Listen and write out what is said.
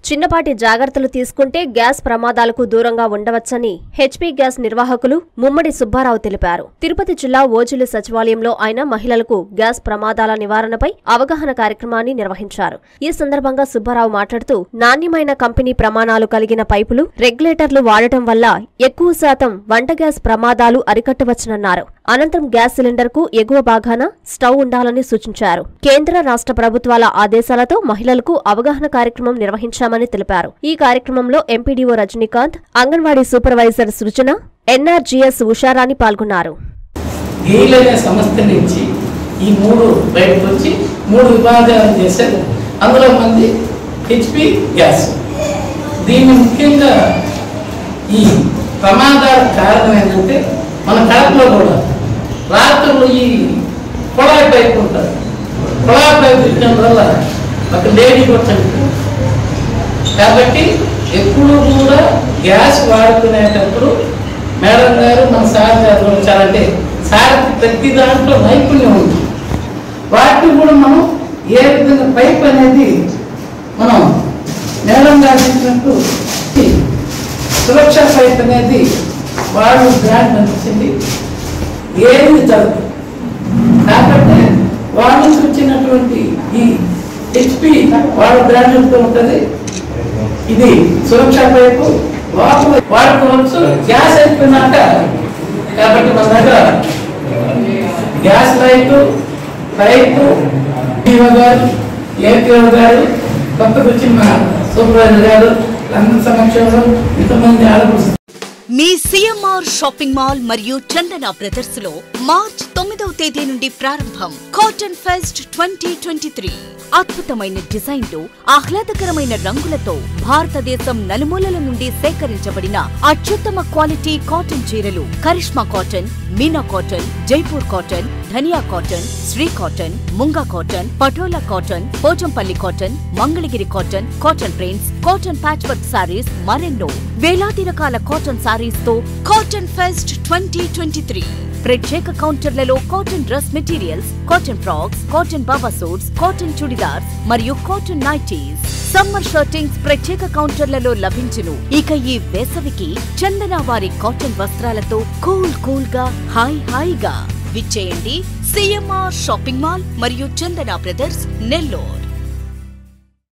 చిన్నపాటి జాగ్రత్తలు తీసుకుంటే గ్యాస్ ప్రమాదాలకు దూరంగా ఉండవచ్చని హెచ్పీ గ్యాస్ నిర్వాహకులు ముమ్మడి సుబ్బారావు తెలిపారు తిరుపతి జిల్లా ఓజులి సచివాలయంలో ఆయన మహిళలకు గ్యాస్ ప్రమాదాల నివారణపై అవగాహన కార్యక్రమాన్ని నిర్వహించారు ఈ సందర్భంగా సుబ్బారావు మాట్లాడుతూ నాణ్యమైన కంపెనీ ప్రమాణాలు కలిగిన పైపులు రెగ్యులేటర్లు వాడటం వల్ల ఎక్కువ శాతం వంట గ్యాస్ ప్రమాదాలు అరికట్టవచ్చునన్నారు అనంతరం గ్యాస్ సిలిండర్ కు ఎగువ భాగాన స్టవ్ ఉండాలని సూచించారు కేంద్ర రాష్ట్ర ప్రభుత్వాల ఆదేశాలతో మహిళలకు అవగాహన కార్యక్రమం నిర్వహించామని తెలిపారు ఈ కార్యక్రమంలో MPDO Rajinikanth anganwadi supervisor Srujana NRGS Usharani పాల్గొన్నారు గెయిల్ అనే సంస్థ నుంచి ఈ మూడు బయటకు వచ్చి మూడు విభాగాలు చేశారు అందులో మంది హెచ్పి గ్యాస్ దీన్ని ముఖ్యంగా ఈ ప్రమాదాల కారణం ఏంటంటే మన కడపలో కూడా రాత్రులు ఈ కుళాయి పైపు ఉంటారు కుళాయి పైపు ఇచ్చడం వల్ల ఒక లేడీ కూడా చనిపోయింది కాబట్టి ఎప్పుడు కూడా గ్యాస్ వాడుకునేటప్పుడు మేడం గారు మన సార్ గారు వచ్చారంటే సార్కి ప్రతి దాంట్లో నైపుణ్యం ఉంది వాటిని కూడా మనం ఏ విధంగా పైప్ అనేది మనం మేడం గారు చెప్పినట్టు ఈ సురక్ష పైప్ అనేది వాళ్ళు బ్రాండ్ అనిపించింది ఏది జరగదు కాబట్టి వాళ్ళ నుంచి వచ్చినటువంటి ఈ హెచ్పి వాళ్ళ బ్రాండ్ ఉంటుంది ఇది సురక్ష పైపు లోపల వాడుకోవచ్చు గ్యాస్ అయిపోయినాక కాబట్టి మన దగ్గర గ్యాస్ లైట్ పైపు డిఓ గారు ఏపీఓ గారు కొత్తగా వచ్చిన మన సూపర్వైజర్ గారు అందరి సమక్షంలో ఇంతమంది ఆడపడుతుంది మీ సిఎంఆర్ షాపింగ్ మాల్ మరియు చందన బ్రదర్స్ లో మార్చ్ తొమ్మిదవ తేదీ నుండి ప్రారంభం cotton fest twenty twenty three అద్భుతమైన డిజైన్లు ఆహ్లాదకరమైన రంగులతో భారతదేశం నలుమూలల నుండి సేకరించబడిన అత్యుత్తమ క్వాలిటీ కాటన్ చీరలు Karishma cotton Meena cotton Jaipur cotton Dhaniya cotton Shri cotton Munga cotton Patola cotton Pochampally cotton Mangalagiri cotton cotton prints cotton patchwork sarees మరెన్నో వేలాది రకాల కాటన్ సారీస్ తో cotton fest twenty twenty three ప్రత్యేక కౌంటర్లలో cotton dress materials cotton frocks cotton baba suits cotton chudidars మరియు కాటన్ నైటీస్ సమ్మర్ షర్టింగ్స్ ప్రత్యేక కౌంటర్లలో లభించును ఇక ఈ వేసవికి చందన వారి కాటన్ వస్త్రాలతో కూల్ కూల్ గా హాయ్ హాయిగా విచ్చేయండి సిఎంఆర్ షాపింగ్ మాల్ మరియు చందన బ్రదర్స్ నెల్లూరు